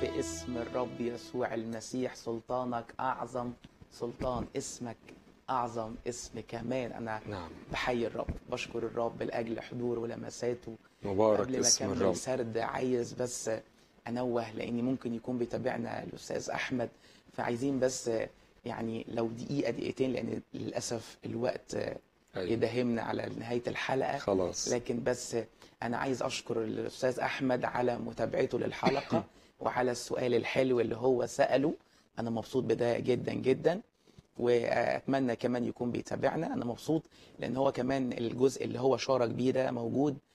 في اسم الرب يسوع المسيح سلطانك أعظم سلطان اسمك أعظم اسم كمان أنا نعم بحيي الرب بشكر الرب لأجل حضوره ولمساته مبارك قبل ما اسم أكمل الرب سرد عايز بس أنوه لأني ممكن يكون بيتابعنا الأستاذ أحمد فعايزين بس يعني لو دقيقة دقيقتين لأن للأسف الوقت أيوة. يداهمنا على نهاية الحلقة خلاص لكن بس أنا عايز أشكر الأستاذ أحمد على متابعته للحلقة وعلى السؤال الحلو اللي هو سأله أنا مبسوط بده جدا جدا وأتمنى كمان يكون بيتابعنا أنا مبسوط لأن هو كمان الجزء اللي هو شارك بيه ده موجود